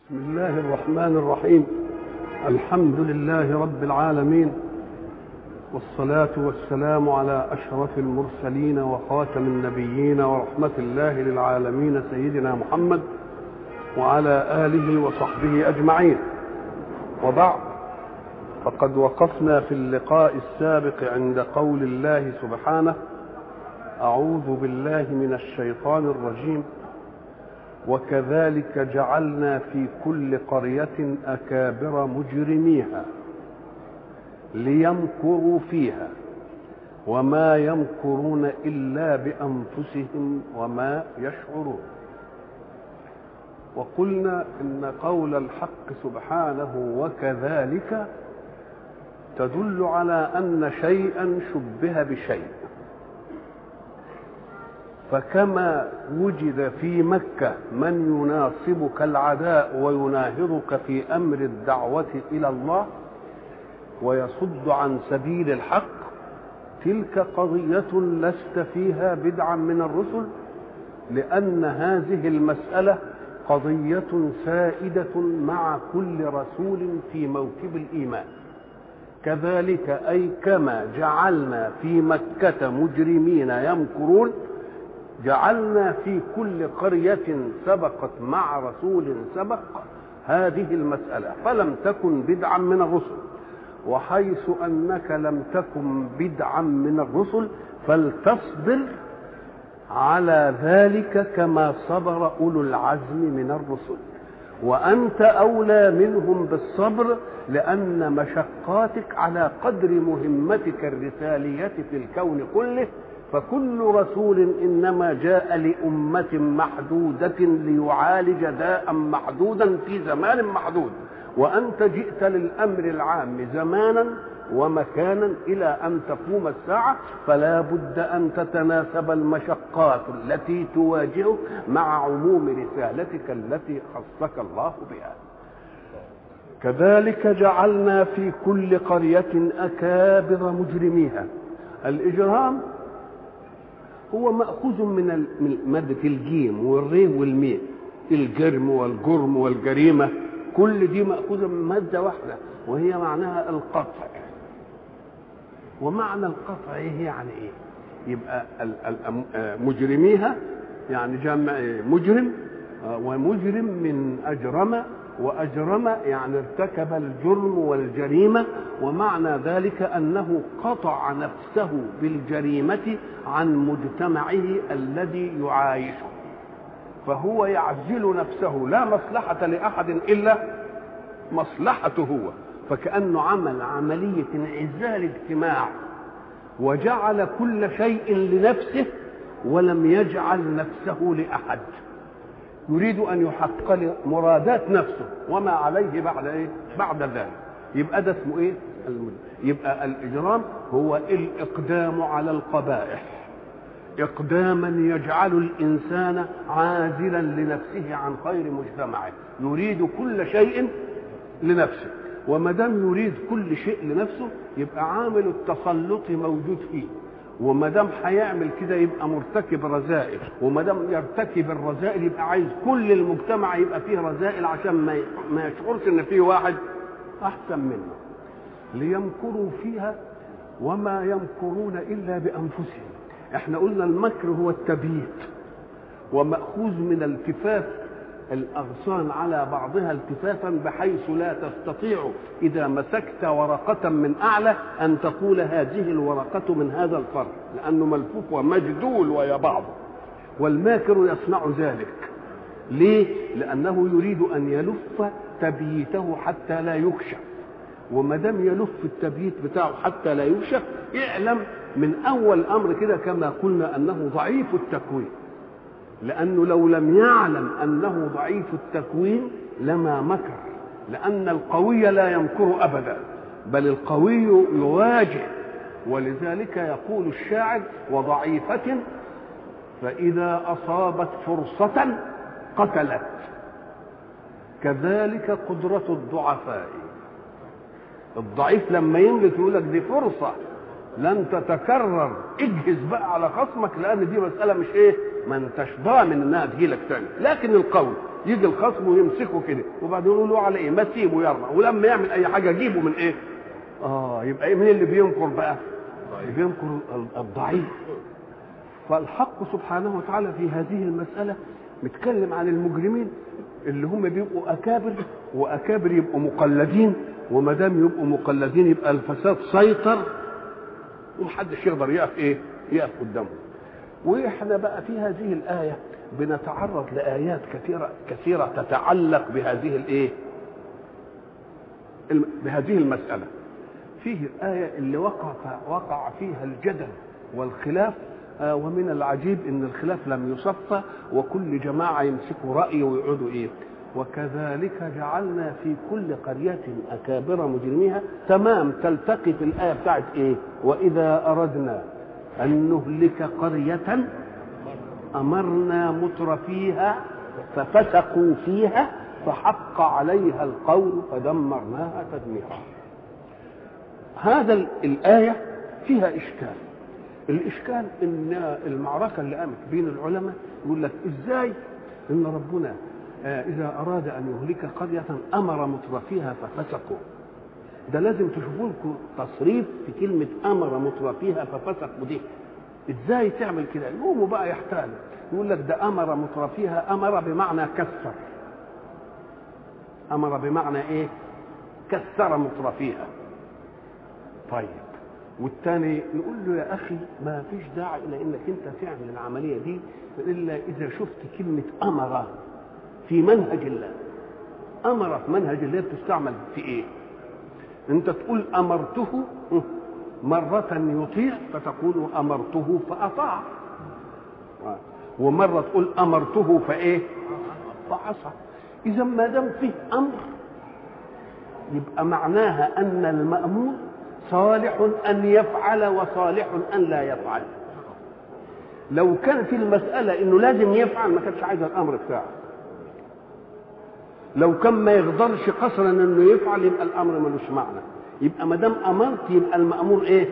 بسم الله الرحمن الرحيم الحمد لله رب العالمين والصلاة والسلام على أشرف المرسلين وخاتم النبيين ورحمة الله للعالمين سيدنا محمد وعلى آله وصحبه أجمعين وبعد فقد وقفنا في اللقاء السابق عند قول الله سبحانه أعوذ بالله من الشيطان الرجيم وكذلك جعلنا في كل قرية أكابر مجرميها ليمكروا فيها وما يمكرون إلا بأنفسهم وما يشعرون وقلنا إن قول الحق سبحانه وكذلك تدل على أن شيئا شبه بشيء فكما وجد في مكة من يناصبك العداء ويناهضك في أمر الدعوة إلى الله ويصد عن سبيل الحق تلك قضية لست فيها بدعا من الرسل لأن هذه المسألة قضية سائدة مع كل رسول في موكب الإيمان كذلك أي كما جعلنا في مكة مجرمين يمكرون جعلنا في كل قرية سبقت مع رسول سبق هذه المسألة فلم تكن بدعا من الرسل وحيث أنك لم تكن بدعا من الرسل فلتصبر على ذلك كما صبر أولو العزم من الرسل وأنت أولى منهم بالصبر لأن مشقاتك على قدر مهمتك الرسالية في الكون كله فكل رسول انما جاء لامه محدوده ليعالج داء محدودا في زمان محدود وانت جئت للامر العام زمانا ومكانا الى ان تقوم الساعه فلا بد ان تتناسب المشقات التي تواجهك مع عموم رسالتك التي خصك الله بها كذلك جعلنا في كل قريه اكابر مجرميها الاجرام هو مأخوذ من مادة الجيم والري والميم الجرم والجرم والجريمة كل دي مأخوذة من مادة واحدة وهي معناها القطع ومعنى القطع ايه يعني ايه يبقى مجرميها يعني جمع مجرم ومجرم من أجرم وأجرم يعني ارتكب الجرم والجريمة ومعنى ذلك أنه قطع نفسه بالجريمة عن مجتمعه الذي يعايشه فهو يعزل نفسه لا مصلحة لأحد إلا مصلحته هو فكأنه عمل عملية انعزال اجتماع وجعل كل شيء لنفسه ولم يجعل نفسه لأحد يريد ان يحقق مرادات نفسه وما عليه بعد ايه بعد ذلك يبقى ده اسمه ايه يبقى الاجرام هو الاقدام على القبائح اقداما يجعل الانسان عازلا لنفسه عن خير مجتمعه يريد كل شيء لنفسه وما دام يريد كل شيء لنفسه يبقى عامل التسلط موجود فيه وما دام هيعمل كده يبقى مرتكب رذائل وما دام يرتكب الرذائل يبقى عايز كل المجتمع يبقى فيه رذائل عشان ما ما يشعرش ان فيه واحد احسن منه ليمكروا فيها وما يمكرون الا بانفسهم احنا قلنا المكر هو التبييت وماخوذ من التفاف الاغصان على بعضها التفافا بحيث لا تستطيع اذا مسكت ورقه من اعلى ان تقول هذه الورقه من هذا الفرع لانه ملفوف ومجدول ويا بعضه والماكر يصنع ذلك ليه لانه يريد ان يلف تبييته حتى لا يكشف وما دام يلف التبييت بتاعه حتى لا يكشف اعلم من اول امر كده كما قلنا انه ضعيف التكوين لأنه لو لم يعلم أنه ضعيف التكوين لما مكر لأن القوي لا يمكر أبدا بل القوي يواجه ولذلك يقول الشاعر وضعيفة فإذا أصابت فرصة قتلت كذلك قدرة الضعفاء الضعيف لما ينجز يقول لك دي فرصة لن تتكرر اجهز بقى على خصمك لأن دي مسألة مش إيه ما انتش ضامن انها تجيلك تاني لكن القول يجي الخصم ويمسكه كده وبعدين يقول له على ايه ما تسيبه يرمى ولما يعمل اي حاجه جيبه من ايه اه يبقى ايه مين اللي بينكر بقى اللي بينكر الضعيف فالحق سبحانه وتعالى في هذه المساله متكلم عن المجرمين اللي هم بيبقوا اكابر واكابر يبقوا مقلدين وما دام يبقوا مقلدين يبقى الفساد سيطر ومحدش يقدر يقف ايه يقف قدامه واحنا بقى في هذه الايه بنتعرض لايات كثيره كثيره تتعلق بهذه الايه بهذه المساله فيه الايه اللي وقع وقع فيها الجدل والخلاف آه ومن العجيب ان الخلاف لم يصفى وكل جماعه يمسكوا راي ويقعدوا ايه وكذلك جعلنا في كل قرية أكابر مجرميها تمام تلتقي في الآية بتاعت إيه وإذا أردنا أن نهلك قرية أمرنا متر فيها ففسقوا فيها فحق عليها القول فدمرناها تدميرا هذا الآية فيها إشكال الإشكال إن المعركة اللي قامت بين العلماء يقول لك إزاي إن ربنا إذا أراد أن يهلك قرية أمر مترفيها ففسقوا ده لازم تشوفوا لكم تصريف في كلمة أمر مترفيها ففسقوا دي إزاي تعمل كده يقوموا بقى يحتالوا يقول لك ده أمر مترفيها أمر بمعنى كسر أمر بمعنى إيه كسر مترفيها طيب والتاني نقول له يا أخي ما فيش داعي إلى إنك أنت تعمل العملية دي إلا إذا شفت كلمة أمر في منهج الله امر في منهج الله بتستعمل في ايه انت تقول امرته مرة يطيع فتقول امرته فاطاع ومرة تقول امرته فايه فعصى اذا ما دام فيه امر يبقى معناها ان المامور صالح ان يفعل وصالح ان لا يفعل لو كان في المسألة انه لازم يفعل ما كانش عايز الامر بتاعه لو كان ما يقدرش قصرا انه يفعل يبقى الامر ملوش معنى يبقى ما دام امرت يبقى المامور ايه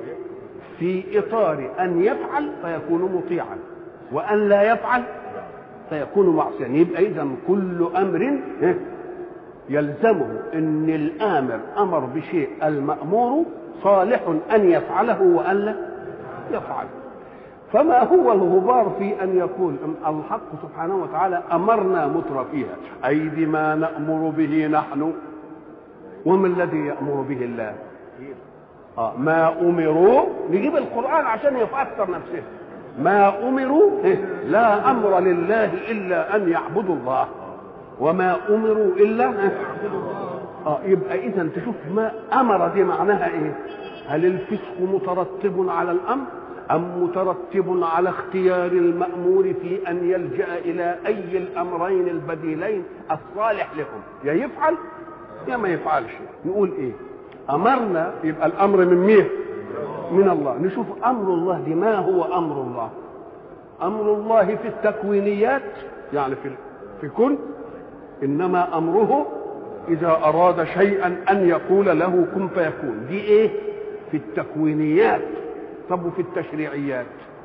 في اطار ان يفعل فيكون مطيعا وان لا يفعل فيكون معصيا يبقى اذا كل امر يلزمه ان الامر امر بشيء المامور صالح ان يفعله والا يفعل فما هو الغبار في ان يقول الحق سبحانه وتعالى امرنا متر فيها اي بما نامر به نحن وما الذي يامر به الله آه ما امروا نجيب القران عشان يفسر نفسه ما امروا لا امر لله الا ان يعبدوا الله وما امروا الا اه يبقى اذا تشوف ما امر دي معناها ايه هل الفسق مترتب على الامر أم مترتب على اختيار المأمور في أن يلجأ إلى أي الأمرين البديلين الصالح لهم يا يفعل يا ما يفعلش نقول إيه أمرنا يبقى الأمر من مين من الله نشوف أمر الله دي ما هو أمر الله أمر الله في التكوينيات يعني في في كن إنما أمره إذا أراد شيئا أن يقول له كن فيكون دي إيه في التكوينيات طب وفي التشريعيات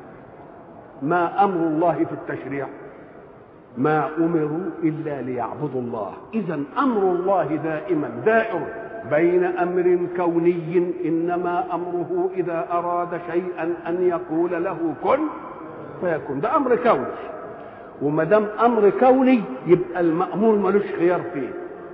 ما امر الله في التشريع ما امروا الا ليعبدوا الله اذا امر الله دائما دائر بين امر كوني انما امره اذا اراد شيئا ان يقول له كن فيكون ده امر كوني وما دام امر كوني يبقى المامور ملوش خيار فيه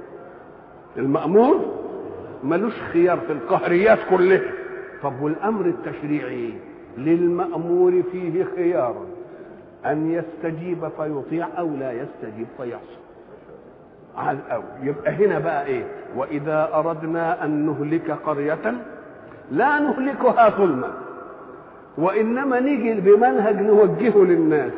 المامور ملوش خيار في القهريات كلها طب والامر التشريعي للمامور فيه خيار ان يستجيب فيطيع او لا يستجيب فيعصي على الاول يبقى هنا بقى ايه واذا اردنا ان نهلك قريه لا نهلكها ظلما وانما نيجي بمنهج نوجهه للناس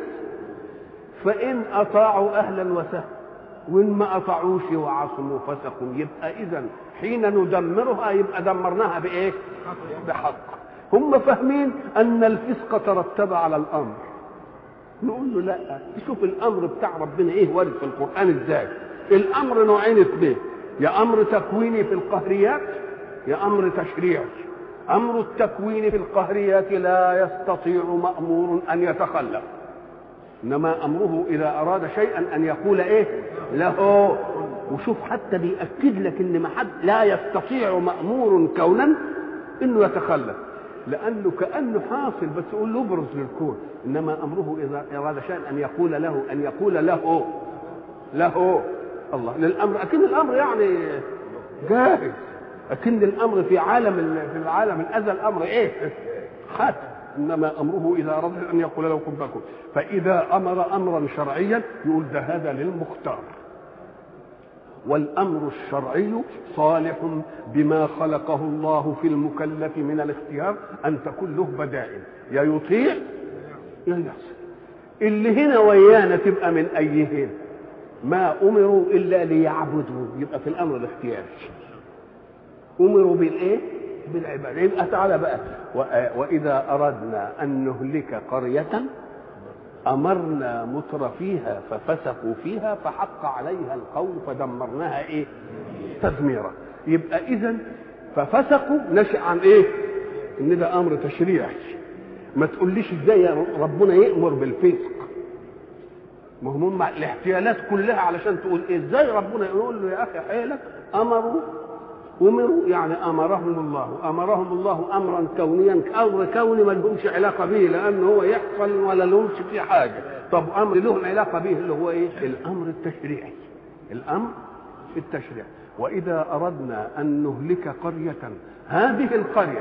فان اطاعوا اهلا وسهلا وان ما اطاعوش وعصموا فسقوا يبقى اذا حين ندمرها يبقى دمرناها بايه بحق هم فاهمين ان الفسق ترتب على الامر نقول له لا شوف الامر بتاع ربنا ايه وارد في القران ازاي الامر نوعين اثنين يا امر تكويني في القهريات يا امر تشريعي امر التكوين في القهريات لا يستطيع مامور ان يتخلف انما امره اذا اراد شيئا ان يقول ايه له وشوف حتى بيأكد لك ان ما حد لا يستطيع مأمور كونا انه يتخلف لانه كانه حاصل بس يقول له ابرز للكون انما امره اذا اراد شيئا ان يقول له ان يقول له له الله للامر اكن الامر يعني جاهز اكن الامر في عالم في العالم الازل الامر ايه حتى انما امره اذا اراد ان يقول له كن فكن فاذا امر امرا شرعيا يقول ده هذا للمختار والامر الشرعي صالح بما خلقه الله في المكلف من الاختيار ان تكون له بدائل يا يطيع يا يعصي اللي هنا ويانا تبقى من ايهين ما امروا الا ليعبدوا يبقى في الامر الاختياري امروا بالايه بالعباده يبقى تعالى بقى واذا اردنا ان نهلك قريه امرنا متر فيها ففسقوا فيها فحق عليها القول فدمرناها ايه تدميرا يبقى اذا ففسقوا نشا عن ايه ان ده امر تشريعي ما تقوليش ازاي ربنا يامر بالفسق ما هم الاحتيالات كلها علشان تقول إيه ازاي ربنا يقول له يا اخي حيلك امروا امروا يعني امرهم الله امرهم الله امرا كونيا امر كوني ما لهمش علاقه به لانه هو يحصل ولا لهمش فيه حاجه طب امر لهم علاقه به اللي هو ايه الامر التشريعي الامر التشريعي واذا اردنا ان نهلك قريه هذه القريه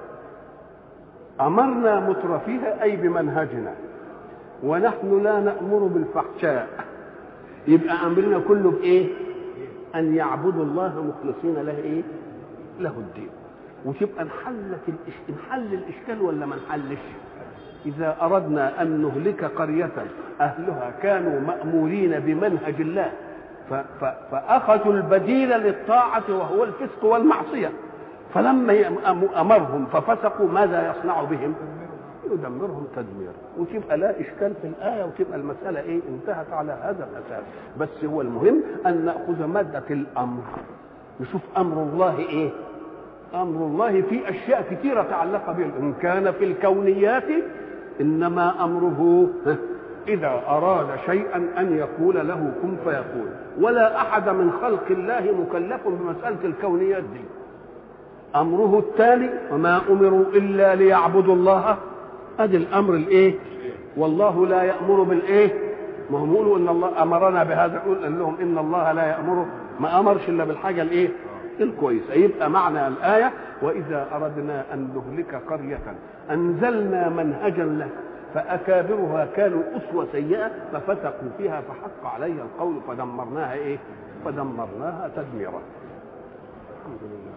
امرنا مترفيها اي بمنهجنا ونحن لا نامر بالفحشاء يبقى امرنا كله بايه ان يعبدوا الله مخلصين له ايه له الدين وتبقى انحلت انحل الاشكال ولا ما انحلش اذا اردنا ان نهلك قريه اهلها كانوا مامورين بمنهج الله فاخذوا البديل للطاعه وهو الفسق والمعصيه فلما امرهم ففسقوا ماذا يصنع بهم يدمرهم تدميرا وتبقى لا اشكال في الايه وتبقى المساله ايه انتهت على هذا الاساس بس هو المهم ان ناخذ ماده الامر نشوف امر الله ايه امر الله في اشياء كثيره تعلق به ان كان في الكونيات انما امره اذا اراد شيئا ان يقول له كن فيكون ولا احد من خلق الله مكلف بمساله الكونيات دي امره التالي وما امروا الا ليعبدوا الله ادي الامر الايه والله لا يامر بالايه ما هم يقولوا ان الله امرنا بهذا قل لهم ان الله لا يامر ما امرش الا بالحاجه الايه الكويسه يبقى معنى الايه واذا اردنا ان نهلك قريه انزلنا منهجا له فاكابرها كانوا اسوه سيئه ففسقوا فيها فحق عليها القول فدمرناها ايه فدمرناها تدميرا الحمد لله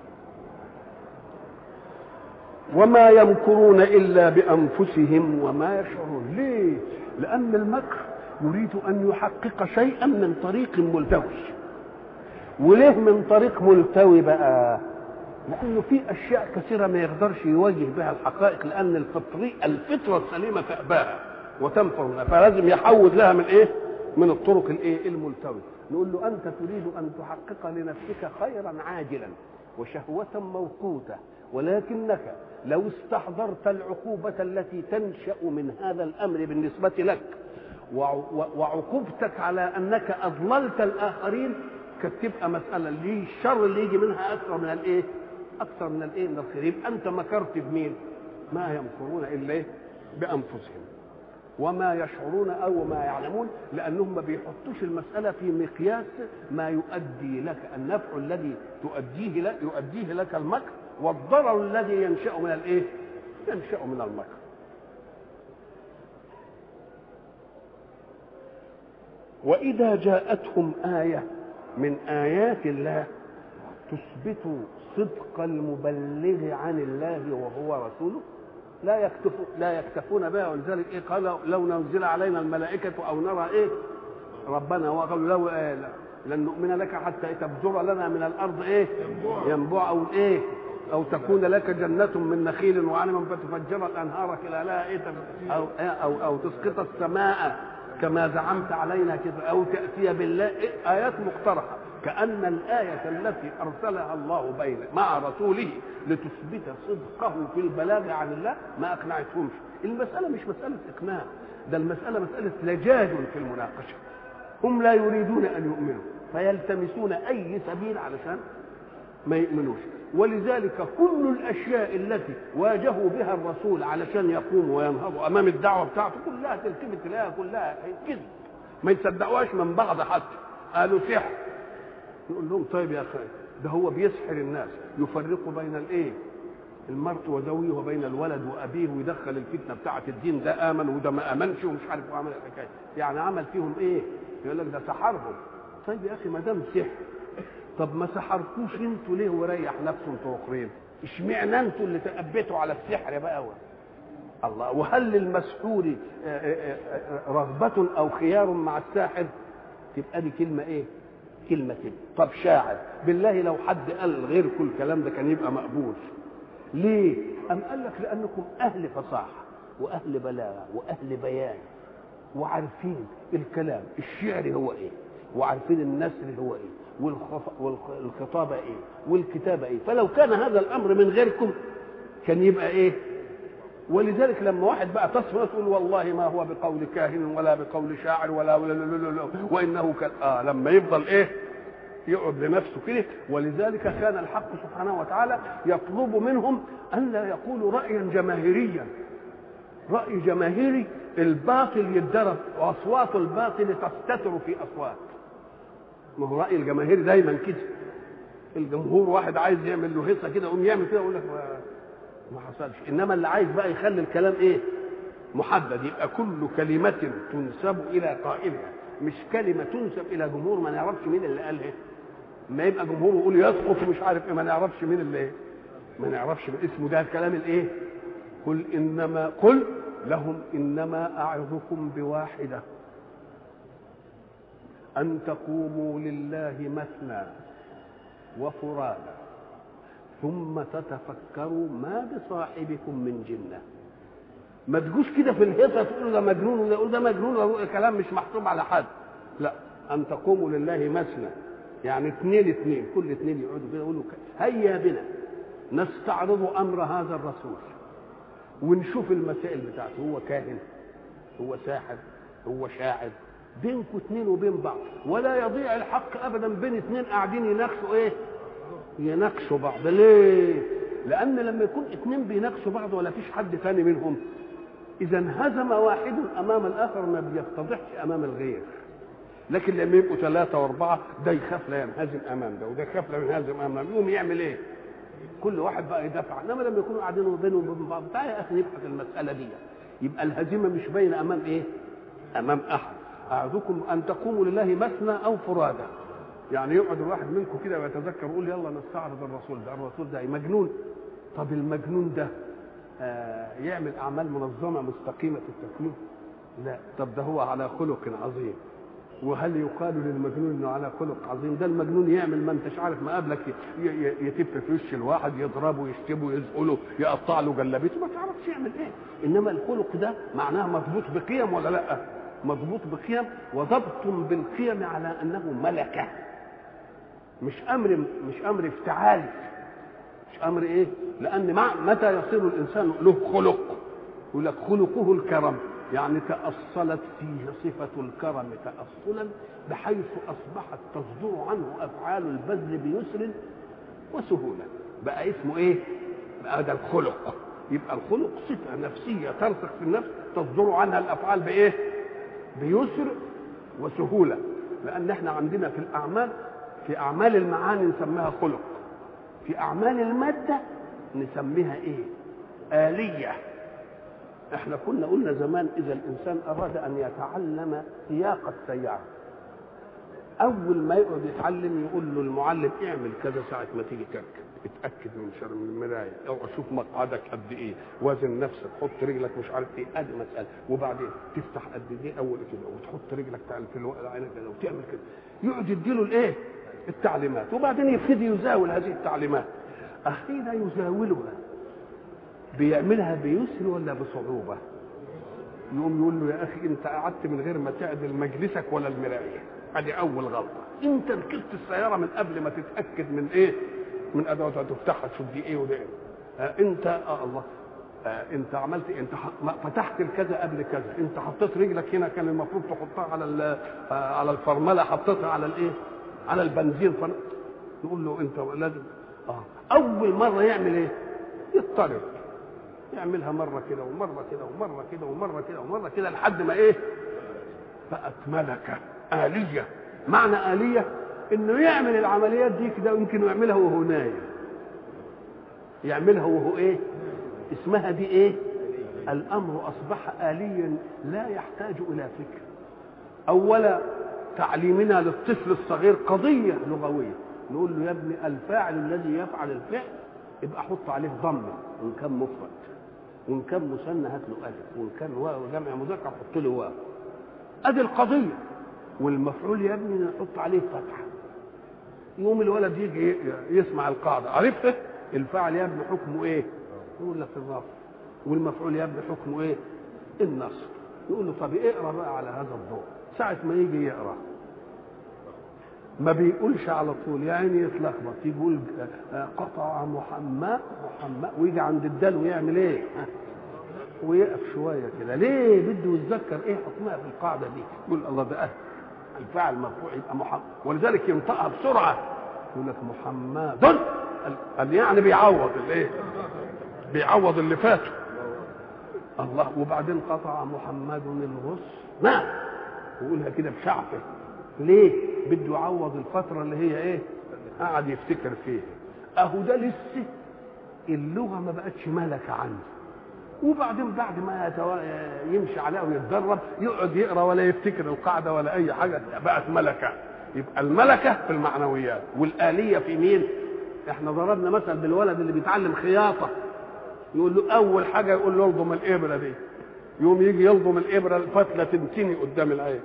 وما يمكرون الا بانفسهم وما يشعرون ليه لان المكر يريد ان يحقق شيئا من طريق ملتوي وليه من طريق ملتوي بقى لانه في اشياء كثيره ما يقدرش يواجه بها الحقائق لان الفطري الفطره السليمه تأباها وتنفر منها فلازم يحود لها من ايه من الطرق الايه الملتوي نقول له انت تريد ان تحقق لنفسك خيرا عاجلا وشهوه موقوته ولكنك لو استحضرت العقوبة التي تنشأ من هذا الأمر بالنسبة لك وعقوبتك على أنك أضللت الآخرين كانت تبقى مسألة ليه الشر اللي يجي منها أكثر من الإيه؟ أكثر من الإيه؟ من الخير يبقى أنت مكرت بمين؟ ما يمكرون إلا إيه؟ بأنفسهم وما يشعرون أو ما يعلمون لأنهم ما بيحطوش المسألة في مقياس ما يؤدي لك النفع الذي تؤديه لك يؤديه لك المكر والضرر الذي ينشأ من الايه؟ ينشأ من المكر. وإذا جاءتهم آية من آيات الله تثبت صدق المبلغ عن الله وهو رسوله لا يكتف لا يكتفون بها ولذلك ايه قال لو نزل علينا الملائكة أو نرى ايه ربنا وقالوا لو إيه لن نؤمن لك حتى تبذر لنا من الأرض ايه ينبوع أو ايه أو تكون لك جنة من نخيل وعنب فتفجر الأنهار خلالها إيه أو, أو, أو تسقط السماء كما زعمت علينا كده أو تأتي بالله إيه آيات مقترحة كأن الآية التي أرسلها الله بين مع رسوله لتثبت صدقه في البلاغ عن الله ما أقنعتهمش المسألة مش مسألة إقناع ده المساله مساله لجاج في المناقشه هم لا يريدون ان يؤمنوا فيلتمسون اي سبيل علشان ما يؤمنوش ولذلك كل الاشياء التي واجهوا بها الرسول علشان يقوموا وينهضوا امام الدعوه بتاعته كلها تلتفت تلاقيها كلها كذب ما يصدقوهاش من بعض حتى قالوا سحر نقول لهم طيب يا اخي ده هو بيسحر الناس يفرق بين الايه المرء وزوجه وبين الولد وابيه ويدخل الفتنه بتاعه الدين ده امن وده ما امنش ومش عارف وعمل الحكايه يعني عمل فيهم ايه يقول لك ده سحرهم طيب يا اخي ما دام سحر طب ما سحركوش انتوا ليه وريح نفسه انتوا اخرين اشمعنى انتوا اللي تأبيتوا على السحر بقى و... الله وهل للمسحور رغبة أو خيار مع الساحر تبقى دي كلمة إيه؟ كلمة كده طب شاعر بالله لو حد قال غير كل الكلام ده كان يبقى مقبول ليه؟ أم قال لك لأنكم أهل فصاحة وأهل بلاغة وأهل بيان وعارفين الكلام الشعر هو إيه وعارفين النثر هو إيه والخطابة ايه والكتابة ايه فلو كان هذا الامر من غيركم كان يبقى ايه ولذلك لما واحد بقى تصفى تقول والله ما هو بقول كاهن ولا بقول شاعر ولا ولا, ولا, ولا, ولا وانه كان اه لما يفضل ايه يقعد لنفسه كده ولذلك كان الحق سبحانه وتعالى يطلب منهم ان لا يقولوا رايا جماهيريا راي جماهيري الباطل يتضرب واصوات الباطل تستتر في اصوات ما هو راي الجماهير دايما كده الجمهور واحد عايز يعمل له هيصه كده يقوم يعمل كده يقول لك ما, ما حصلش انما اللي عايز بقى يخلي الكلام ايه محدد يبقى كل كلمه تنسب الى قائلها مش كلمه تنسب الى جمهور ما نعرفش مين اللي قالها ما يبقى جمهور يقول يسقط ومش عارف ايه ما نعرفش مين اللي ايه ما نعرفش اسمه ده الكلام الايه قل انما قل لهم انما اعظكم بواحده أن تقوموا لله مثنى وفرادا ثم تتفكروا ما بصاحبكم من جنة ما تجوش كده في الهيصة تقولوا ده مجنون ولا يقول ده مجنون ولا كلام مش محسوب على حد لا أن تقوموا لله مثنى يعني اثنين اثنين كل اثنين يقعدوا كده يقولوا هيا بنا نستعرض أمر هذا الرسول ونشوف المسائل بتاعته هو كاهن هو ساحر هو شاعر بينكم اثنين وبين بعض ولا يضيع الحق ابدا بين اثنين قاعدين يناقشوا ايه يناقشوا بعض ليه لان لما يكون اثنين بيناقشوا بعض ولا فيش حد ثاني منهم اذا انهزم واحد امام الاخر ما بيفتضحش امام الغير لكن لما يبقوا ثلاثة وأربعة ده يخاف لا ينهزم أمام ده وده يخاف لا ينهزم أمام يقوم يعمل إيه؟ كل واحد بقى يدافع إنما لما يكونوا قاعدين بينهم وبين بعض تعالى يا أخي نبحث المسألة دي يبقى الهزيمة مش باينة أمام إيه؟ أمام أحد أعظكم أن تقوموا لله مثنى أو فرادى يعني يقعد الواحد منكم كده ويتذكر يقول يلا نستعرض الرسول ده الرسول ده مجنون طب المجنون ده آه يعمل أعمال منظمة مستقيمة التكليف لا طب ده هو على خلق عظيم وهل يقال للمجنون انه على خلق عظيم ده المجنون يعمل ما انتش عارف ما قبلك يتف في وش الواحد يضربه يشتمه يزقله يقطع له جلابيته ما تعرفش يعمل ايه انما الخلق ده معناه مضبوط بقيم ولا لا مضبوط بقيم وضبط بالقيم على انه ملكه مش امر مش امر افتعال مش امر ايه لان مع متى يصير الانسان له خلق يقول لك خلقه الكرم يعني تأصلت فيه صفة الكرم تأصلا بحيث أصبحت تصدر عنه أفعال البذل بيسر وسهولة بقى اسمه إيه؟ بقى ده الخلق يبقى الخلق صفة نفسية ترسخ في النفس تصدر عنها الأفعال بإيه؟ بيسر وسهولة لأن احنا عندنا في الأعمال في أعمال المعاني نسميها خلق في أعمال المادة نسميها إيه؟ آلية احنا كنا قلنا زمان اذا الانسان اراد ان يتعلم سياقه السياره اول ما يقعد يتعلم يقول له المعلم اعمل كذا ساعه ما تيجي تركب اتاكد من شر من المرايه او شوف مقعدك قد ايه وازن نفسك حط رجلك مش عارف ايه ادي مساله وبعدين تفتح قد ايه اول كده وتحط رجلك في الوقت عينك كده وتعمل كده يقعد يديله الايه التعليمات وبعدين يبتدي يزاول هذه التعليمات حين يزاولها بيعملها بيسر ولا بصعوبة يقوم يقول له يا أخي أنت قعدت من غير ما تعدل مجلسك ولا المراية هذه أول غلطة أنت ركبت السيارة من قبل ما تتأكد من إيه من أدوات تفتحها تشوف دي إيه وده إيه آه أنت آه الله آه انت عملت إيه؟ انت ح- فتحت الكذا قبل كذا انت حطيت رجلك هنا كان المفروض تحطها على ال- آه على الفرمله حطيتها على الايه على البنزين فن... نقول له انت لازم اه اول مره يعمل ايه يضطرب يعملها مره كده ومره كده ومره كده ومره كده ومره كده لحد ما ايه بقت ملكه آلية معنى آلية انه يعمل العمليات دي كده يمكن يعملها وهو نايم يعملها وهو ايه اسمها دي ايه الامر اصبح آليا لا يحتاج الى فكر اولا تعليمنا للطفل الصغير قضيه لغويه نقول له يا ابني الفاعل الذي يفعل الفعل يبقى حط عليه ضمه وان كان مفرد وان كان مثنى هات له الف وان كان واو جمع مذكر حط له واو ادي القضيه والمفعول يا ابني نحط عليه فتحه يقوم الولد يجي ي- يسمع القاعده عرفت الفاعل يا ابني حكمه ايه يقول لك الرفع والمفعول يا ابني حكمه ايه النصر يقول له طب اقرا بقى على هذا الضوء ساعه ما يجي يقرا ما بيقولش على طول يعني يتلخبط يقول آه، قطع محمد محمد ويجي عند الدال ويعمل ايه ها؟ ويقف شويه كده ليه بده يتذكر ايه حكمها في القاعده دي يقول الله ده أهل. الفاعل مرفوع يبقى محمد ولذلك ينطقها بسرعه يقول لك محمد قال- قال يعني بيعوض الايه بيعوض اللي فاته الله وبعدين قطع محمد الغصن نعم ويقولها كده بشعفه ليه بده يعوض الفتره اللي هي ايه قعد يفتكر فيها اهو ده لسه اللغه ما بقتش ملكه عنده وبعدين بعد ما يتوا- يمشي عليها ويتدرب يقعد يقرا ولا يفتكر القاعده ولا اي حاجه بقت ملكه يبقى الملكه في المعنويات والاليه في مين احنا ضربنا مثل بالولد اللي بيتعلم خياطه يقول له اول حاجه يقول له الضم الابره دي يقوم يجي يلضم الابره الفتله تنتني قدام العين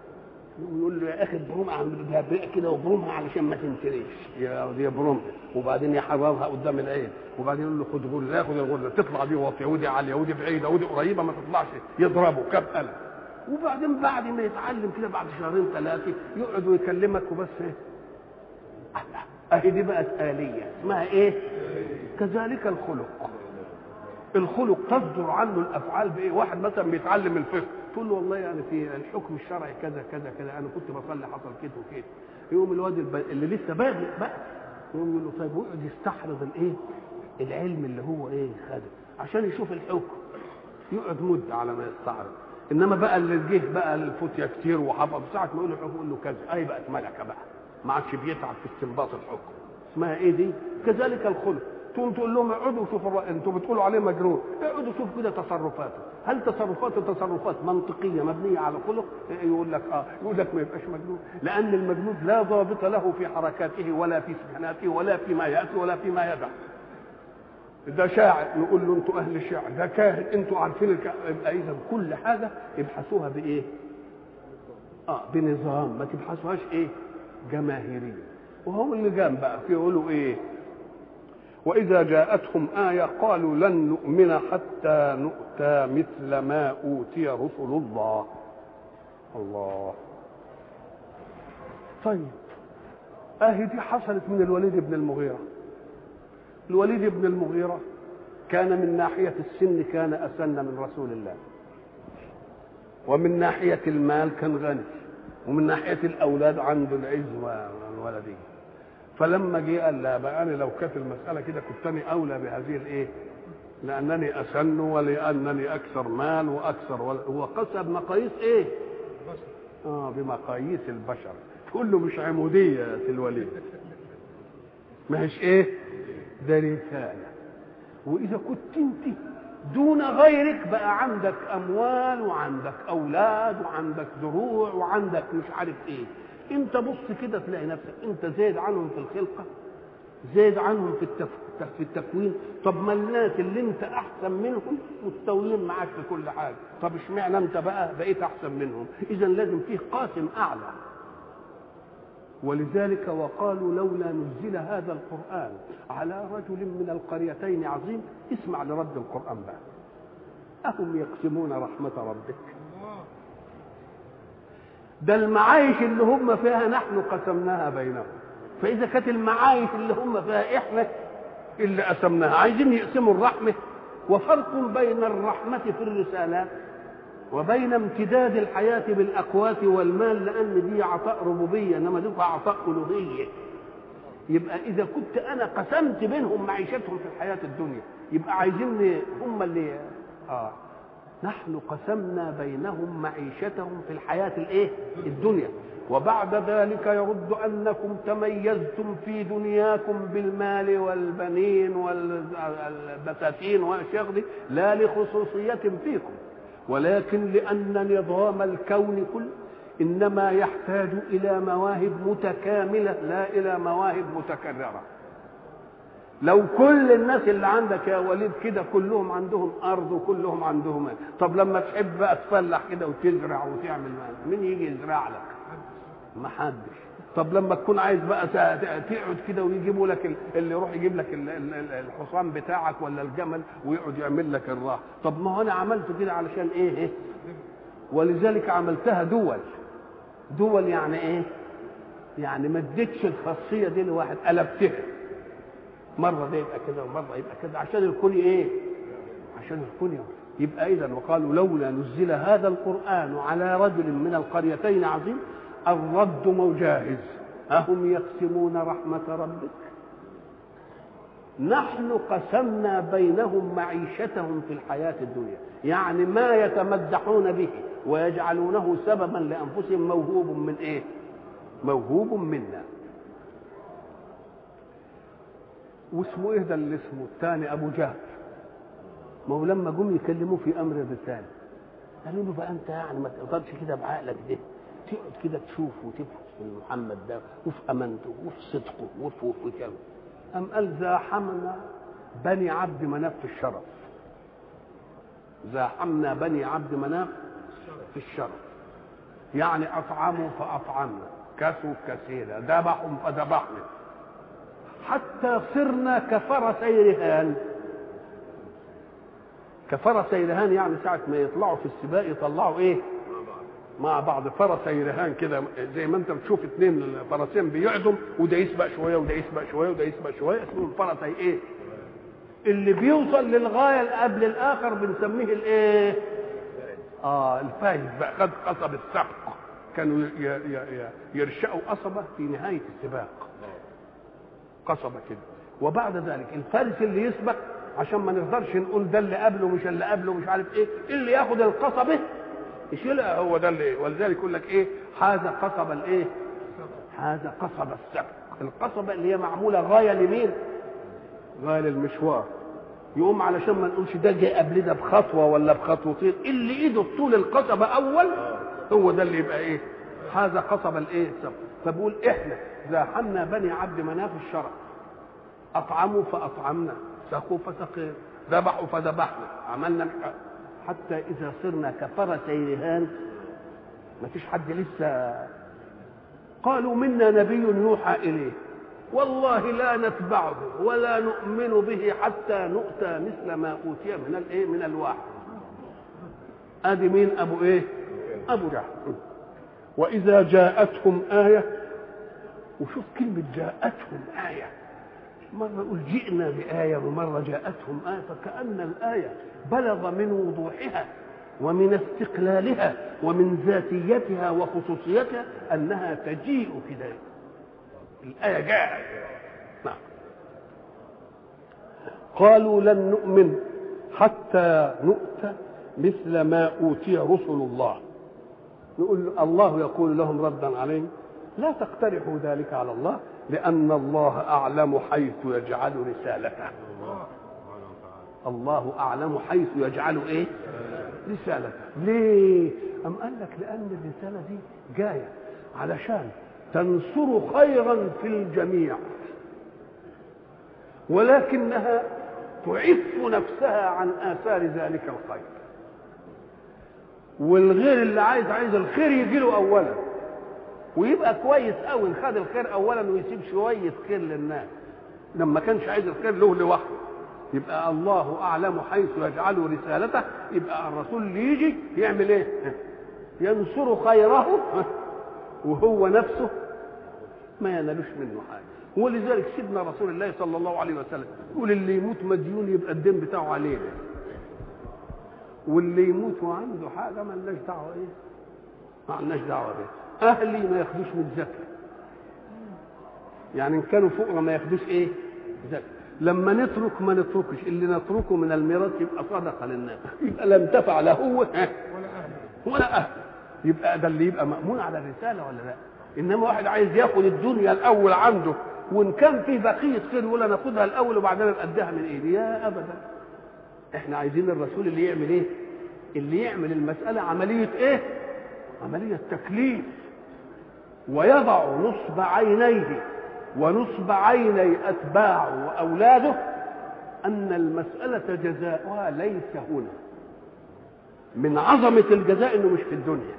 يقول له يا اخي ابرمها عم بقى كده وابرمها علشان ما تنتريش يا دي ابرمها وبعدين يحررها قدام العين وبعدين يقول له خد غرزه ياخد الغرزه تطلع دي واطيه ودي عاليه ودي بعيده ودي قريبه ما تطلعش يضربه كم قلم وبعدين بعد ما يتعلم كده بعد شهرين ثلاثه يقعد ويكلمك وبس ايه الله اهي دي بقت آلية اسمها ايه كذلك الخلق الخلق تصدر عنه الافعال بايه واحد مثلا بيتعلم الفقه تقول له والله يعني في الحكم الشرعي كذا كذا كذا انا كنت بصلي حصل كده وكده يقوم الواد الب- اللي لسه بادئ بقى يقوم يقول له طيب ويقعد يستحرض الايه العلم اللي هو ايه خده عشان يشوف الحكم يقعد مده على ما يستعرض انما بقى اللي جه بقى الفتية كتير وحفظ ساعه ما يقول له الحكم يقول له كذا اي بقت ملكه بقى ما عادش بيتعب في استنباط الحكم اسمها ايه دي كذلك الخلق تقوم تقول لهم اقعدوا شوفوا الرأي انتوا بتقولوا عليه مجنون اقعدوا شوفوا كده تصرفاته هل تصرفاته تصرفات منطقيه مبنيه على خلق يقول لك اه يقول لك ما يبقاش مجنون لان المجنون لا ضابط له في حركاته ولا في سكناته ولا فيما ياتي ولا فيما يدع ده شاعر نقول له انتوا اهل الشعر ده كاهن انتوا عارفين الك... يبقى اذا كل حاجه ابحثوها بايه؟ اه بنظام ما تبحثوهاش ايه؟ جماهيريه وهو اللي جام بقى في يقولوا ايه؟ واذا جاءتهم ايه قالوا لن نؤمن حتى نؤتى مثل ما اوتي رسل الله الله طيب اهي دي حصلت من الوليد بن المغيره الوليد بن المغيرة كان من ناحية السن كان أسن من رسول الله ومن ناحية المال كان غني ومن ناحية الأولاد عنده العز والولدية فلما جه قال لا بقى أنا لو كانت المسألة كده كنت أنا أولى بهذه الإيه؟ لأنني أسن ولأنني أكثر مال وأكثر ول... هو قسى بمقاييس إيه؟ آه بمقاييس البشر كله مش عمودية يا سي الوليد مش إيه؟ ده رسالة وإذا كنت أنت دون غيرك بقى عندك أموال وعندك أولاد وعندك دروع وعندك مش عارف إيه أنت بص كده تلاقي نفسك أنت زايد عنهم في الخلقة زايد عنهم في التف... في التكوين طب ما الناس اللي انت احسن منهم مستويين معاك في كل حاجه طب اشمعنى انت بقى بقيت احسن منهم اذا لازم فيه قاسم اعلى ولذلك وقالوا لولا نزل هذا القرآن على رجل من القريتين عظيم اسمع لرد القرآن بقى أهم يقسمون رحمة ربك ده المعايش اللي هم فيها نحن قسمناها بينهم فإذا كانت المعايش اللي هم فيها إحنا اللي قسمناها عايزين يقسموا الرحمة وفرق بين الرحمة في الرسالات وبين امتداد الحياة بالأقوات والمال لأن دي عطاء ربوبية إنما دي عطاء ألوهية يبقى إذا كنت أنا قسمت بينهم معيشتهم في الحياة الدنيا يبقى عايزين هم اللي آه نحن قسمنا بينهم معيشتهم في الحياة الإيه؟ الدنيا وبعد ذلك يرد أنكم تميزتم في دنياكم بالمال والبنين والبساتين والأشياء دي لا لخصوصية فيكم ولكن لأن نظام الكون كله إنما يحتاج إلى مواهب متكاملة لا إلى مواهب متكررة لو كل الناس اللي عندك يا وليد كده كلهم عندهم أرض وكلهم عندهم طب لما تحب بقى تفلح كده وتزرع وتعمل مين يجي يزرع لك ما حدش طب لما تكون عايز بقى تقعد كده ويجيبوا لك اللي يروح يجيب لك الحصان بتاعك ولا الجمل ويقعد يعمل لك الراحه طب ما هو انا عملت كده علشان ايه, إيه؟ ولذلك عملتها دول دول يعني ايه يعني ما اديتش الخاصيه دي لواحد قلبتها مره ده يبقى كده ومره يبقى كده عشان الكون ايه عشان الكون يبقى اذا وقالوا لولا نزل هذا القران على رجل من القريتين عظيم الرد مجاهز أهم يقسمون رحمة ربك نحن قسمنا بينهم معيشتهم في الحياة الدنيا يعني ما يتمدحون به ويجعلونه سببا لأنفسهم موهوب من إيه موهوب منا واسمه ايه ده اللي اسمه الثاني ابو جهل ما هو لما جم يكلموه في امر الرساله قالوا له بقى انت يعني ما تقدرش كده بعقلك ده تقعد كده تشوف وتبحث في محمد ده وفي امانته وفي صدقه وفي وفي كذا ام قال زاحمنا بني عبد مناف في الشرف زاحمنا بني عبد مناف في الشرف يعني اطعموا فاطعمنا كسوا كسينا ذبحوا فذبحنا حتى صرنا كفرسي رهان كفرسي رهان يعني ساعة ما يطلعوا في السباق يطلعوا ايه مع بعض فرسي رهان كده زي ما انت بتشوف اثنين فرسين بيعدم وده يسبق شويه وده يسبق شويه وده يسبق شويه اسمهم فرسي ايه؟ اللي بيوصل للغايه قبل الاخر بنسميه الايه؟ اه الفايز بقى خد قصب السبق كانوا يرشقوا قصبه في نهايه السباق قصبه كده وبعد ذلك الفارس اللي يسبق عشان ما نقدرش نقول ده اللي قبله مش اللي قبله مش عارف ايه اللي ياخد القصبه يشيلها هو ده اللي ولذلك يقول لك ايه هذا قصب الايه هذا قصب السبق القصبة اللي هي معمولة غاية لمين غاية للمشوار يقوم علشان ما نقولش ده جاي قبل ده بخطوة ولا بخطوتين اللي ايده طول القصبة اول هو ده اللي يبقى ايه هذا قصب الايه السبق فبقول احنا زاحمنا بني عبد مناف الشرع اطعموا فاطعمنا سقوا فسقينا ذبحوا فذبحنا عملنا حتى إذا صرنا كفرسي رهان ما فيش حد لسه قالوا منا نبي يوحى إليه والله لا نتبعه ولا نؤمن به حتى نؤتى مثل ما أوتي من الإيه من الواحد أدي مين أبو إيه أبو جهل وإذا جاءتهم آية وشوف كلمة جاءتهم آية مرة يقول جئنا بآية ومرة جاءتهم آية فكأن الآية بلغ من وضوحها ومن استقلالها ومن ذاتيتها وخصوصيتها أنها تجيء كده الآية جاءت نعم قالوا لن نؤمن حتى نؤتى مثل ما أوتي رسل الله نقول الله يقول لهم ردا عليهم لا تقترحوا ذلك على الله لأن الله أعلم حيث يجعل رسالته الله أعلم حيث يجعل إيه رسالته ليه أم قال لك لأن الرسالة دي جاية علشان تنصر خيرا في الجميع ولكنها تعف نفسها عن آثار ذلك الخير والغير اللي عايز عايز الخير يجي له أولا ويبقى كويس قوي خد الخير اولا ويسيب شويه خير للناس لما كانش عايز الخير له لوحده يبقى الله اعلم حيث يجعل رسالته يبقى الرسول اللي يجي يعمل ايه ينصر خيره وهو نفسه ما ينالوش منه حاجه ولذلك سيدنا رسول الله صلى الله عليه وسلم يقول اللي يموت مديون يبقى الدين بتاعه عليه واللي يموت وعنده حاجه ما لناش دعوه ايه ما لناش دعوه بيه اهلي ما ياخدوش من زكاه يعني ان كانوا فقراء ما ياخدوش ايه زكاه لما نترك ما نتركش اللي نتركه من الميراث يبقى صدقه للناس يبقى لا انتفع لا هو ولا اهله ولا اهل يبقى ده اللي يبقى مامون على الرساله ولا لا انما واحد عايز ياخد الدنيا الاول عنده وان كان فيه بقيه خير ولا ناخدها الاول وبعدين نقدها من ايدي يا ابدا احنا عايزين الرسول اللي يعمل ايه اللي يعمل المساله عمليه ايه عمليه تكليف ويضع نصب عينيه ونصب عيني اتباعه واولاده ان المساله جزاؤها ليس هنا من عظمه الجزاء انه مش في الدنيا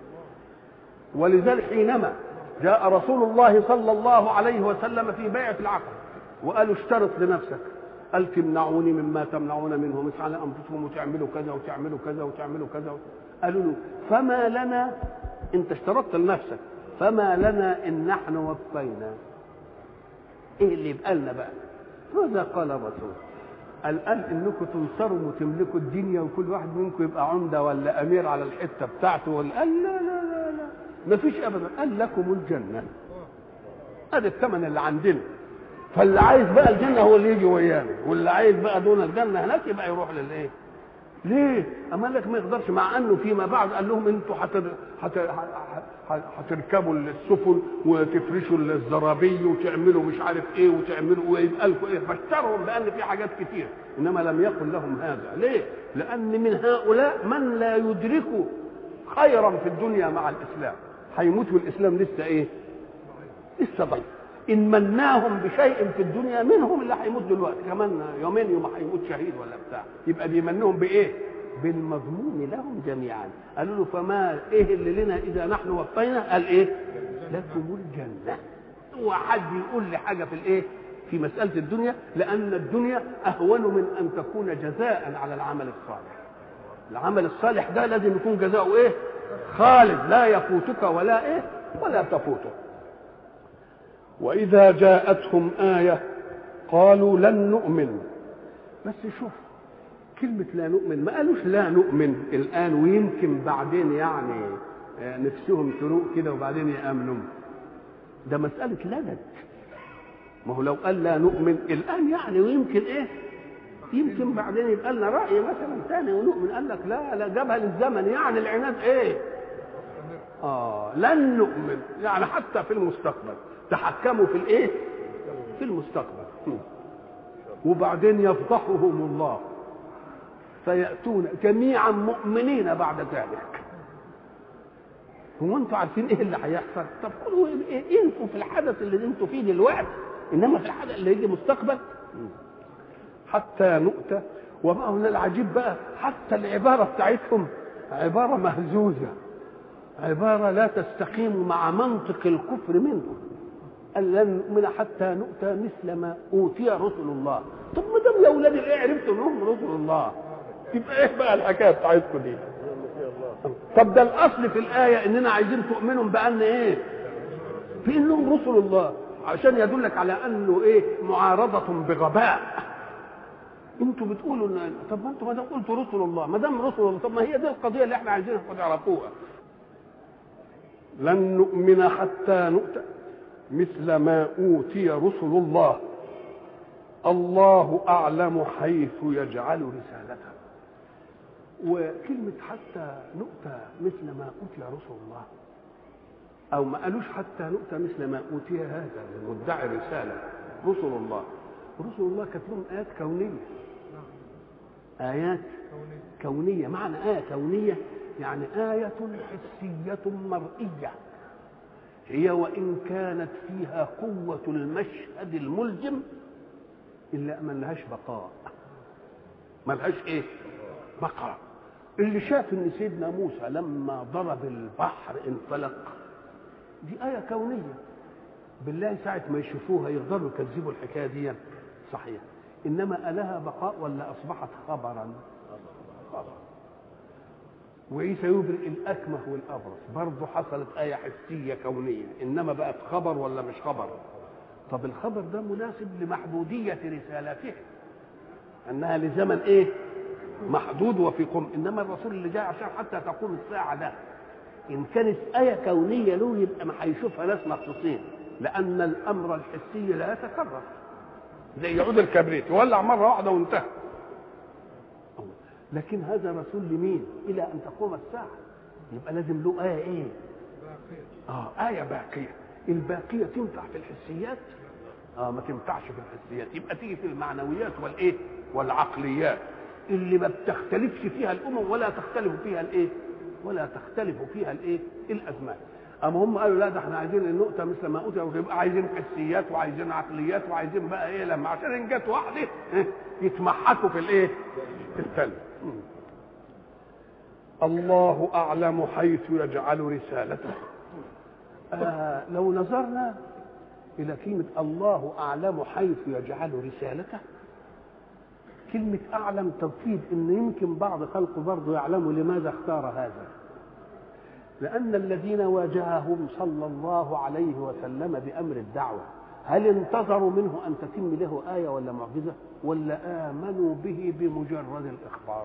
ولذلك حينما جاء رسول الله صلى الله عليه وسلم في بيعة العقد وقالوا اشترط لنفسك قال تمنعوني مما تمنعون منه مش على انفسكم وتعملوا كذا وتعملوا كذا وتعملوا كذا قالوا له فما لنا انت اشترطت لنفسك فما لنا ان نحن وفينا ايه اللي يبقى لنا بقى ماذا قال الرسول قال قال انكم تنصروا وتملكوا الدنيا وكل واحد منكم يبقى عمده ولا امير على الحته بتاعته ولا قال لا لا لا لا ما فيش ابدا قال لكم الجنه ادي الثمن اللي عندنا فاللي عايز بقى الجنه هو اللي يجي ويانا واللي عايز بقى دون الجنه هناك يبقى يروح للايه ليه؟ أما لك ما يقدرش مع أنه فيما بعد قال لهم أنتوا حتر... حتر... هتركبوا السفن وتفرشوا الزرابي وتعملوا مش عارف ايه وتعملوا ويبقى لكم ايه بشرهم بان في حاجات كتير انما لم يقل لهم هذا ليه؟ لان من هؤلاء من لا يدرك خيرا في الدنيا مع الاسلام هيموت والاسلام لسه ايه؟ لسه ضعيف ان مناهم بشيء في الدنيا منهم اللي هيموت دلوقتي كمان يومين يوم هيموت شهيد ولا بتاع يبقى بيمنهم بايه؟ بالمضمون لهم جميعا قالوا له فما ايه اللي لنا اذا نحن وفينا قال ايه لكم الجنه هو حد يقول لي حاجه في الايه في مساله الدنيا لان الدنيا اهون من ان تكون جزاء على العمل الصالح العمل الصالح ده لازم يكون جزاؤه ايه خالد لا يفوتك ولا ايه ولا تفوتك واذا جاءتهم ايه قالوا لن نؤمن بس شوف كلمة لا نؤمن ما قالوش لا نؤمن الآن ويمكن بعدين يعني نفسهم تروق كده وبعدين يأمنوا ده مسألة لدد ما هو لو قال لا نؤمن الآن يعني ويمكن إيه يمكن بعدين يبقى لنا رأي مثلا ثاني ونؤمن قال لك لا لا جابها للزمن يعني العناد إيه آه لن نؤمن يعني حتى في المستقبل تحكموا في الإيه في المستقبل وبعدين يفضحهم الله فيأتون جميعا مؤمنين بعد ذلك هو انتوا عارفين ايه اللي هيحصل طب خذوا إيه انتوا في الحدث اللي انتوا فيه دلوقتي انما في الحدث اللي يجي مستقبل حتى نؤتى وما هنا العجيب بقى حتى العباره بتاعتهم عباره مهزوزه عباره لا تستقيم مع منطق الكفر منهم قال لن نؤمن حتى نؤتى مثل ما اوتي رسل الله طب ما دام يا اولاد الايه عرفتوا انهم رسل الله تبقى ايه بقى الحكايه بتاعتكم دي طب ده الاصل في الايه اننا عايزين تؤمنوا بان ايه في انهم رسل الله عشان يدلك على انه ايه معارضه بغباء انتوا بتقولوا ان طب ما انتوا ما دام قلتوا رسل الله ما دام رسل الله طب ما هي دي القضيه اللي احنا عايزينها تعرفوها لن نؤمن حتى نؤتى مثل ما اوتي رسل الله الله اعلم حيث يجعل رسالته وكلمة حتى نؤتى مثل ما أوتي رسل الله أو ما قالوش حتى نؤتى مثل ما أوتي هذا المدعي رسالة رسل الله رسل الله كانت لهم آيات كونية آيات كونية معنى آية كونية يعني آية حسية مرئية هي وإن كانت فيها قوة المشهد الملزم إلا ما لهاش بقاء ما لهاش إيه بقاء اللي شاف ان سيدنا موسى لما ضرب البحر انفلق دي آية كونية بالله ساعة ما يشوفوها يقدروا يكذبوا الحكاية دي صحيح إنما ألها بقاء ولا أصبحت خبرا خبر وعيسى يبرئ الأكمه والأبرص برضه حصلت آية حسية كونية إنما بقت خبر ولا مش خبر طب الخبر ده مناسب لمحدودية رسالته أنها لزمن إيه محدود وفي قم انما الرسول اللي جاي عشان حتى تقوم الساعه ده ان كانت ايه كونيه له يبقى ما هيشوفها ناس مخصوصين لان الامر الحسي لا يتكرر زي يعود الكبريت يولع مره واحده وانتهى لكن هذا رسول لمين الى ان تقوم الساعه يبقى لازم له ايه ايه اه ايه باقيه الباقيه تنفع في الحسيات اه ما تنفعش في الحسيات يبقى تيجي في المعنويات والايه والعقليات اللي ما بتختلفش فيها الامم ولا تختلف فيها الايه ولا تختلف فيها الايه الازمان اما هم قالوا لا ده احنا عايزين النقطه مثل ما اوتي يبقى عايزين حسيات وعايزين عقليات وعايزين بقى ايه لما عشان ان جت واحده إيه؟ يتمحكوا في الايه في الثانيه الله اعلم حيث يجعل رسالته آه لو نظرنا الى كلمه الله اعلم حيث يجعل رسالته كلمة أعلم تفيد إن يمكن بعض خلقه برضه يعلموا لماذا اختار هذا لأن الذين واجههم صلى الله عليه وسلم بأمر الدعوة هل انتظروا منه أن تتم له آية ولا معجزة ولا آمنوا به بمجرد الإخبار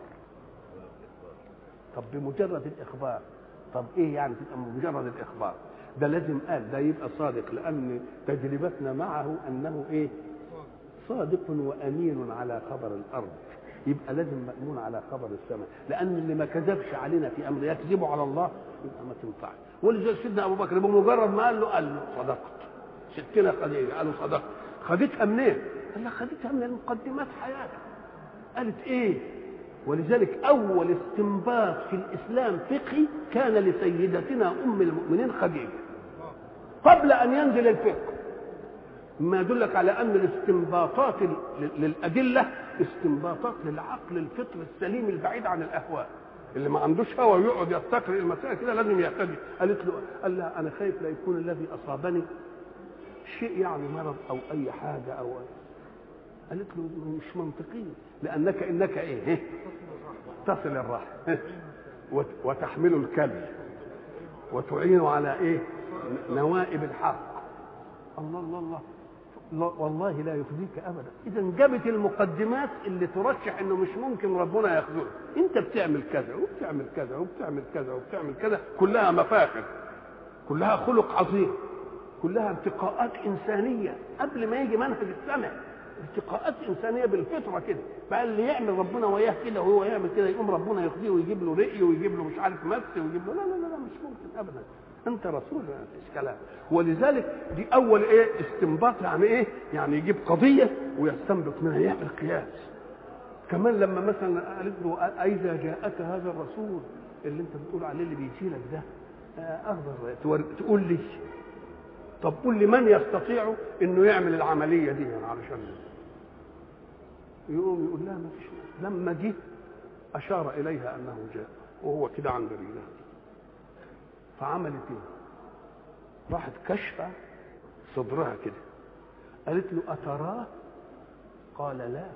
طب بمجرد الإخبار طب إيه يعني تبقى مجرد الإخبار ده لازم قال ده يبقى صادق لأن تجربتنا معه أنه إيه صادق وامين على خبر الارض يبقى لازم مامون على خبر السماء لان اللي ما كذبش علينا في امر يكذبوا على الله يبقى ما تنفعش ولذلك سيدنا ابو بكر بمجرد ما قال له قال له صدقت ستنا خديجه قالوا صدقت خدتها منين؟ قال لها خدتها من المقدمات حياتك قالت ايه؟ ولذلك اول استنباط في الاسلام فقهي كان لسيدتنا ام المؤمنين خديجه قبل ان ينزل الفقه ما يدلك على ان الاستنباطات للادله استنباطات للعقل الفطر السليم البعيد عن الاهواء اللي ما عندوش هوى ويقعد يستقرئ المسائل كده لازم يهتدي قالت له قال لها انا خايف لا يكون الذي اصابني شيء يعني مرض او اي حاجه او قالت له مش منطقي لانك انك ايه تصل الرحم وتحمل الكلب وتعين على ايه نوائب الحق الله الله الله والله لا يخزيك ابدا اذا جابت المقدمات اللي ترشح انه مش ممكن ربنا يخذله انت بتعمل كذا وبتعمل كذا وبتعمل كذا وبتعمل كذا كلها مفاخر كلها خلق عظيم كلها ارتقاءات انسانيه قبل ما يجي منهج السمع ارتقاءات انسانيه بالفطره كده بقى اللي يعمل ربنا وياه كده وهو يعمل كده يقوم ربنا يخزيه ويجيب له رقي ويجيب له مش عارف مس ويجيب له لا لا لا, لا مش ممكن ابدا انت رسول ما فيش كلام ولذلك دي اول ايه استنباط يعني ايه يعني يجيب قضيه ويستنبط منها يعمل قياس كمان لما مثلا قالت له اذا جاءك هذا الرسول اللي انت بتقول عليه اللي بيجي لك ده اخبر تقول لي طب قول لي من يستطيع انه يعمل العمليه دي يعني علشان يقوم يقول لها ما فيش لما جه اشار اليها انه جاء وهو كده عند رجلها فعملت ايه راحت كشفه صدرها كده قالت له اتراه قال لا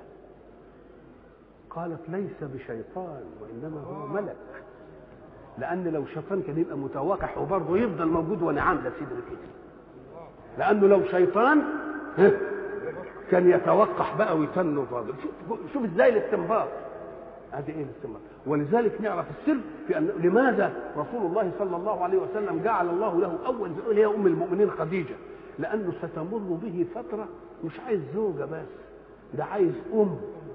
قالت ليس بشيطان وانما هو ملك لان لو شيطان كان يبقى متوقع وبرضه يفضل موجود وانا عامله صدر كده لانه لو شيطان كان يتوقح بقى ويتنه فاضل شوف, شوف ازاي الاستنباط ادي ايه الاستنباط ولذلك نعرف السر في ان لماذا رسول الله صلى الله عليه وسلم جعل الله له اول يقول هي ام المؤمنين خديجه لانه ستمر به فتره مش عايز زوجه بس ده عايز ام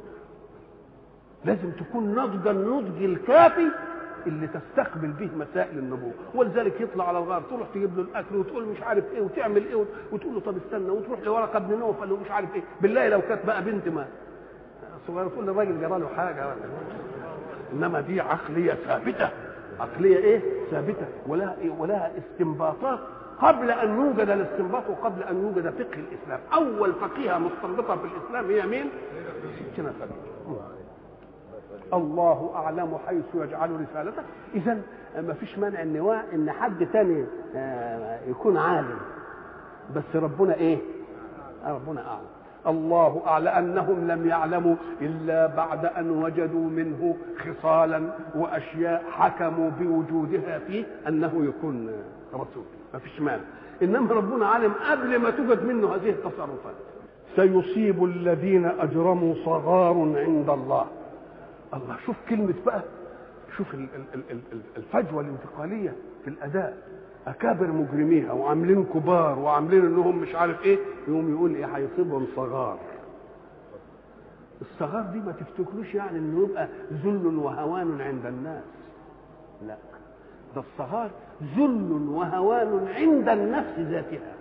لازم تكون ناضجه النضج الكافي اللي تستقبل به مسائل النبوه ولذلك يطلع على الغار تروح تجيب له الاكل وتقول مش عارف ايه وتعمل ايه وتقول له طب استنى وتروح لورقه ابن نوفل ومش عارف ايه بالله لو كانت بقى بنت ما صغيره تقول للراجل جرى له حاجه ولا انما دي عقليه ثابته عقليه ايه ثابته ولها إيه؟ ولها استنباطات قبل ان يوجد الاستنباط وقبل ان يوجد فقه الاسلام اول فقيهه مستنبطه في الاسلام هي مين ستنا خديجه الله اعلم حيث يجعل رسالته اذا ما فيش مانع ان ان حد تاني يكون عالم بس ربنا ايه ربنا اعلم الله اعلم انهم لم يعلموا الا بعد ان وجدوا منه خصالا واشياء حكموا بوجودها فيه انه يكون رسول ما فيش مانع انما ربنا عالم قبل ما توجد منه هذه التصرفات سيصيب الذين اجرموا صغار عند الله الله شوف كلمة بقى شوف ال- ال- ال- ال- الفجوة الانتقالية في الأداء أكابر مجرميها وعاملين كبار وعاملين إنهم مش عارف إيه يقوم يقول إيه هيصيبهم صغار الصغار دي ما تفتكروش يعني إنه يبقى ذل وهوان عند الناس لا ده الصغار ذل وهوان عند النفس ذاتها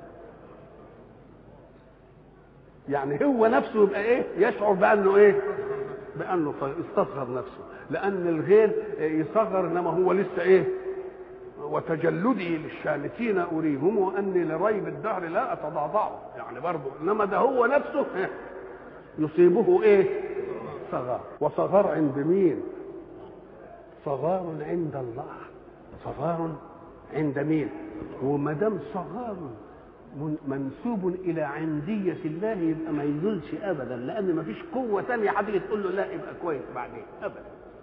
يعني هو نفسه يبقى ايه يشعر بانه ايه بانه صغير استصغر نفسه لان الغير يصغر انما هو لسه ايه وتجلدي للشامتين اريهم واني لريب الدهر لا اتضعضعه يعني برضه انما ده هو نفسه إيه؟ يصيبه ايه صغار وصغار عند مين صغار عند الله صغار عند مين وما دام صغار من- منسوب الى عنديه الله يبقى ما يذلش ابدا لان ما فيش قوه ثانيه هتيجي تقول له لا يبقى كويس بعدين ابدا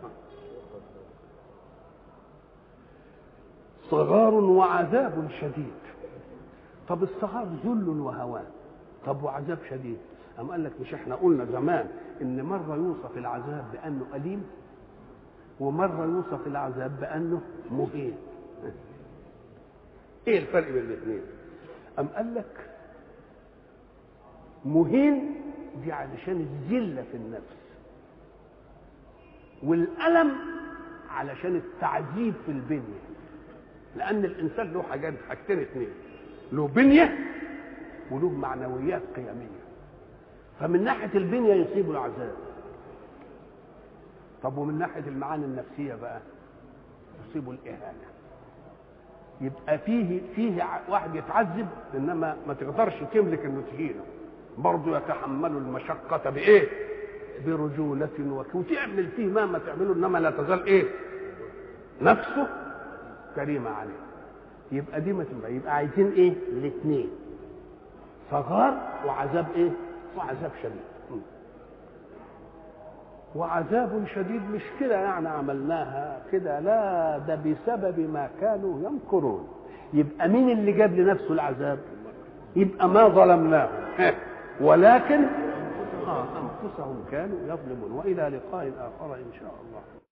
صغار وعذاب شديد طب الصغار ذل وهوان طب وعذاب شديد أم قال لك مش احنا قلنا زمان ان مره يوصف العذاب بانه اليم ومره يوصف العذاب بانه مهين ايه الفرق بين الاثنين أم قال لك مهين دي علشان الذلة في النفس والألم علشان التعذيب في البنية لأن الإنسان له حاجات حاجتين اتنين له بنية وله معنويات قيمية فمن ناحية البنية يصيبه العذاب طب ومن ناحية المعاني النفسية بقى يصيبه الإهانة يبقى فيه فيه ع- واحد يتعذب انما ما تقدرش تملك انه تهينه برضه يتحمل المشقة بإيه؟ برجولة وك- وتعمل فيه مهما تعمله انما لا تزال ايه؟ نفسه كريمة عليه يبقى دي ما تبقى يبقى عايزين ايه؟ الاثنين صغار وعذاب ايه؟ وعذاب شديد م. وعذاب شديد مش كده يعني عملناها كده لا ده بسبب ما كانوا يمكرون يبقى مين اللي جاب لنفسه العذاب يبقى ما ظلمناهم ولكن آه انفسهم كانوا يظلمون والى لقاء اخر ان شاء الله